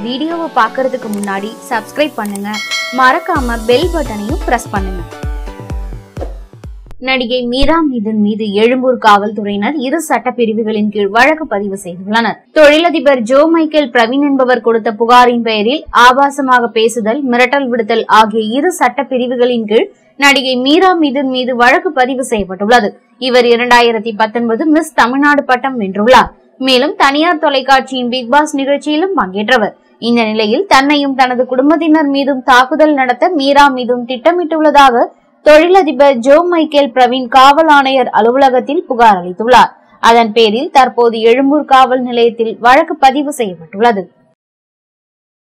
வீடியோவை பார்க்கறதுக்கு முன்னாடி சப்ஸ்கிரைப் பண்ணுங்க மறக்காம பெல் பட்டனையும் பிரஸ் பண்ணுங்க நடிகை மீரா மிதுன் மீது எழும்பூர் காவல்துறையினர் இரு சட்டப்பிரிவுகளின் கீழ் வழக்கு பதிவு செய்துள்ளனர் தொழிலதிபர் ஜோ மைக்கேல் பிரவீன் என்பவர் கொடுத்த புகாரின் பெயரில் ஆபாசமாக பேசுதல் மிரட்டல் விடுத்தல் ஆகிய இரு சட்டப்பிரிவுகளின் கீழ் நடிகை மீரா மிதுன் மீது வழக்கு பதிவு செய்யப்பட்டுள்ளது இவர் இரண்டாயிரத்தி பத்தொன்பது மிஸ் தமிழ்நாடு பட்டம் வென்றுள்ளார் மேலும் தனியார் தொலைக்காட்சியின் பிக் பாஸ் நிகழ்ச்சியிலும் பங்கேற்றவர் இந்த நிலையில் தன்னையும் தனது குடும்பத்தினர் மீதும் தாக்குதல் நடத்த மீரா மீதும் திட்டமிட்டுள்ளதாக தொழிலதிபர் ஜோ மைக்கேல் பிரவீன் காவல் ஆணையர் அலுவலகத்தில் புகார் அளித்துள்ளார் அதன் பேரில் தற்போது எழும்பூர் காவல் நிலையத்தில் வழக்கு பதிவு செய்யப்பட்டுள்ளது